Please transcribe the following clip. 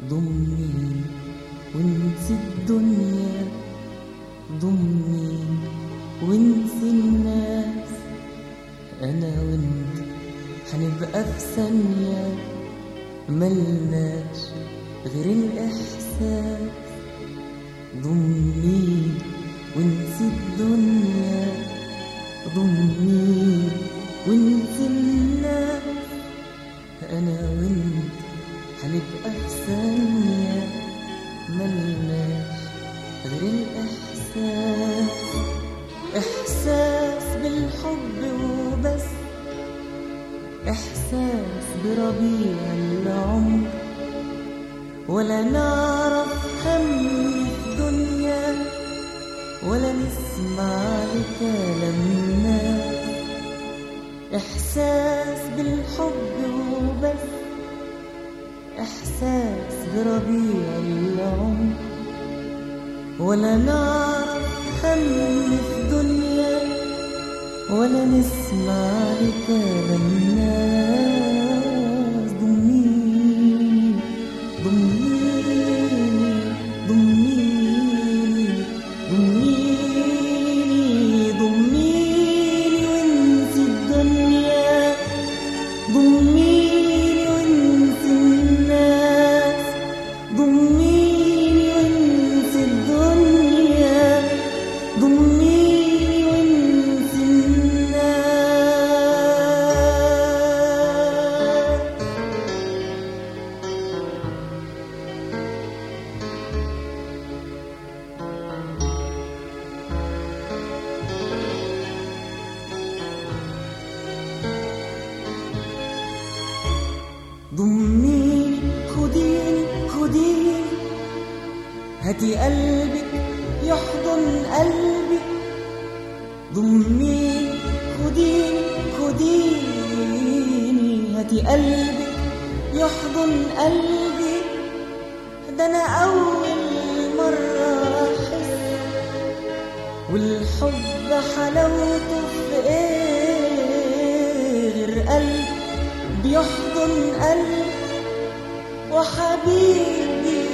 ضمني وانسي الدنيا ضمني وانسي الناس انا وانت هنبقى في ثانية ملناش غير الاحساس ضمني وانسي الدنيا ضمني وانسي الناس انا وانت هنبقى في ثانية ملناش غير الإحساس إحساس بالحب وبس إحساس بربيع العمر ولا نعرف هم في دنيا ولا نسمع لكلام الناس إحساس بالحب وبس إحساس بربيع العمر ولا نعرف هم في دنيا ولا نسمع لكلام الناس ضمنيني ضمنيني ضمنيني ضمنيني ضمنيني وانسي الدنيا ضمنيني وانسي الناس ضمنيني وانسي الدنيا ضمنيني وانسي الناس ضميني خديني خديني هاتي قلبك يحضن قلبي ضميني خديني خديني هاتي قلبك يحضن قلبي ده انا اول مرة احس والحب حلاوته في ايه غير قلب بيحضن قلب وحبيبي